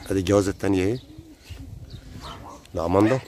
ادي الجوازه التانية اهي لاماندا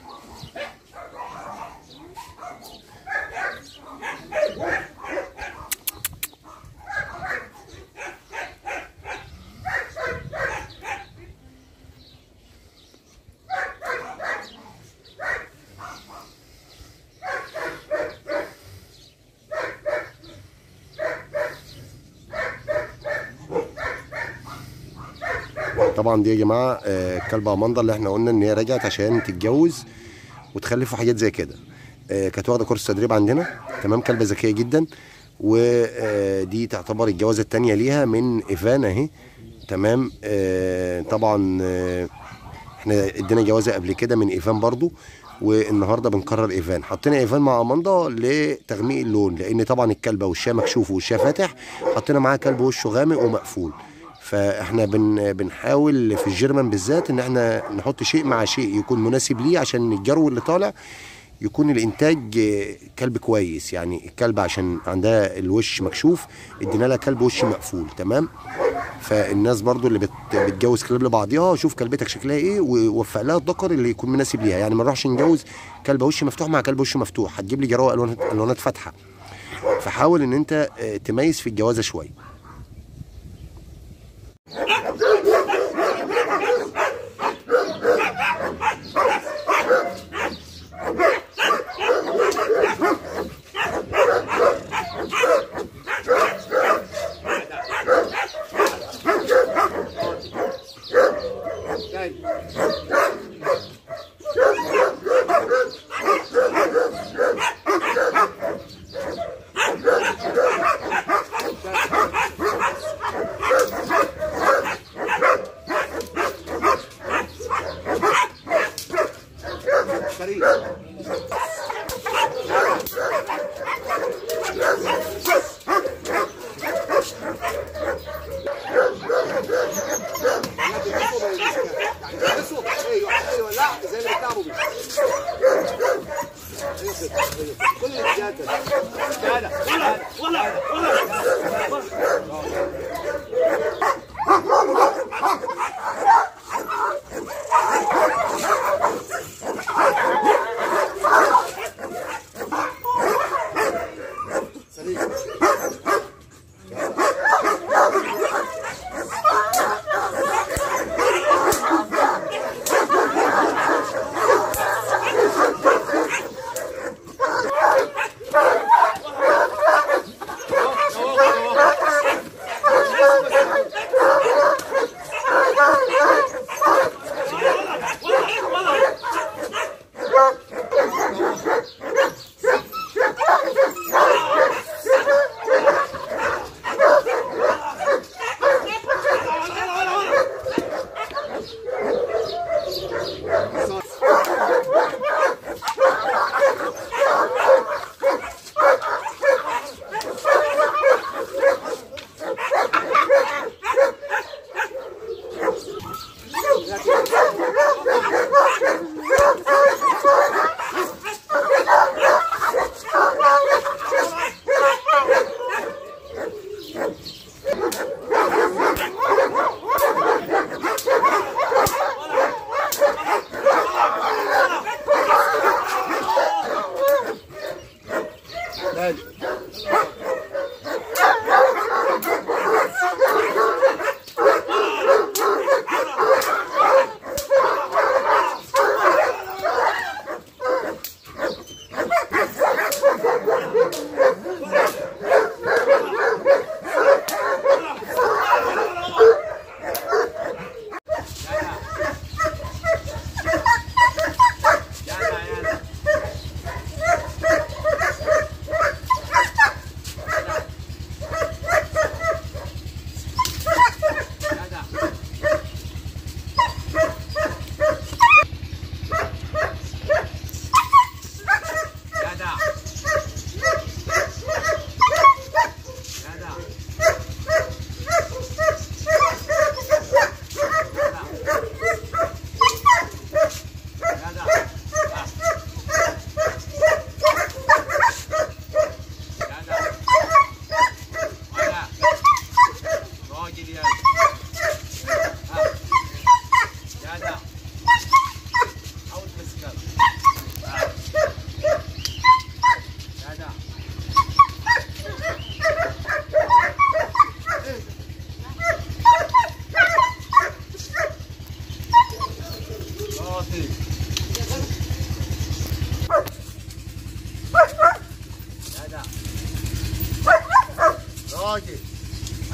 طبعا دي يا جماعه آه، كلبه اماندا اللي احنا قلنا ان هي رجعت عشان تتجوز وتخلف وحاجات زي كده آه، كانت واخده كورس تدريب عندنا تمام كلبه ذكيه جدا ودي تعتبر الجوازه الثانيه ليها من ايفان اهي تمام آه، طبعا آه، احنا ادينا جوازه قبل كده من ايفان برضو والنهارده بنكرر ايفان حطينا ايفان مع اماندا لتغميق اللون لان طبعا الكلبه وشها مكشوف ووشها فاتح حطينا معاها كلب وشه غامق ومقفول فاحنا بن بنحاول في الجيرمان بالذات ان احنا نحط شيء مع شيء يكون مناسب ليه عشان الجرو اللي طالع يكون الانتاج آه، كلب كويس يعني الكلب عشان عندها الوش مكشوف ادينا لها كلب وش مقفول تمام فالناس برضو اللي بت بتجوز كلاب لبعضيها شوف كلبتك شكلها ايه ووفق لها الذكر اللي يكون مناسب ليها يعني ما نروحش نجوز كلبه وش مفتوح مع كلب وش مفتوح هتجيب لي جراوه الوانات الوانات فاتحه فحاول ان انت آه، تميز في الجوازه شويه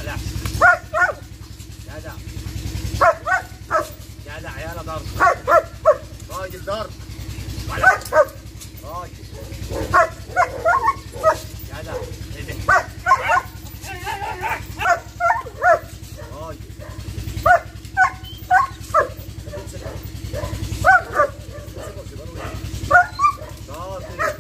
جدع جدع جدع يلا ضرب راجل ضرب راجل جدع ايه ده؟ راجل شاطر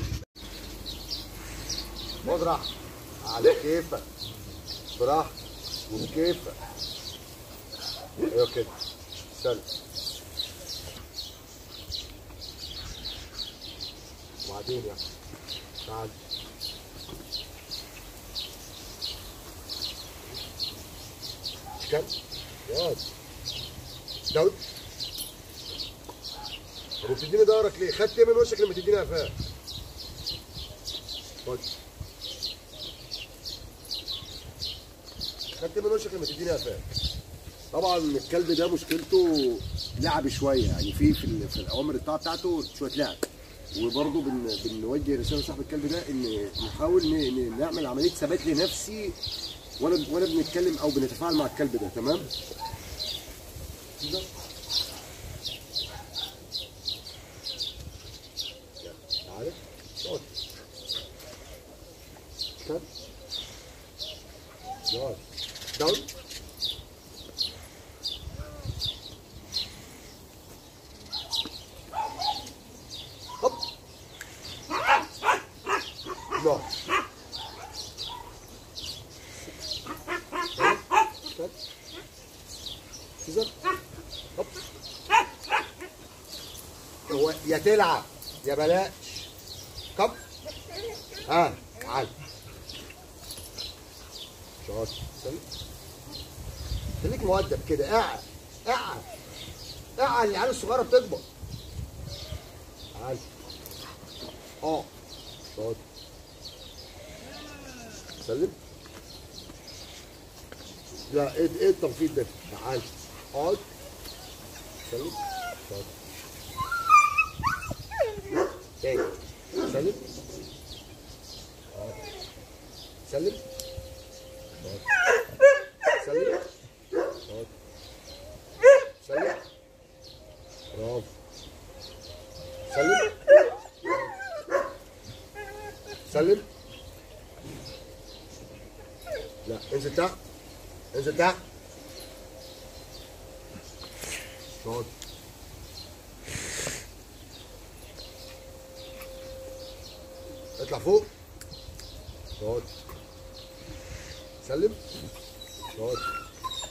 خد راحة على كيفك براحتك وكيفك ايوه كده استنى وبعدين يعني تعال كم ياض داود طب بتديني ظهرك ليه؟ خدت ايه من وشك لما تديني قفاك؟ خد خدت من وشك لما تديني قفاك طبعا الكلب ده مشكلته لعب شويه يعني في في, ال- في الاوامر الطاعه بتاعته شويه لعب وبرضه بن بنوجه رساله لصاحب الكلب ده ان نحاول ن- ن- نعمل عمليه ثبات لنفسي وانا وانا بنتكلم او بنتفاعل مع الكلب ده تمام؟ كده. يلا، تعالى اقعد كده يلا داون هوب لا كده هوب هو يا تلعب يا بلاش كم ها تعال شاطر استنى. خليك مؤدب كده قاعد قاعد قاعد العيال الصغيره بتكبر تعال اه شاطر سلم لا ايه ايه التنفيذ ده تعال اقعد سلم شاطر تاني سلم اقعد. سلم سلم شاطر سلم برافو سلم سلم لا انزل تحت انزل تحت شاطر اطلع فوق شاطر سلم شاطر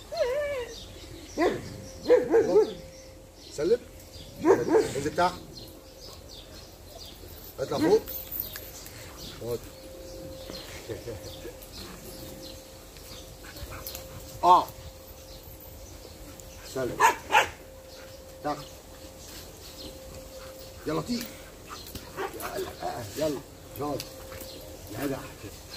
سلم انزل تحت اطلع فوق شاطر اه سلم تحت يا لطيف يلا آه، يلا شاطر جدع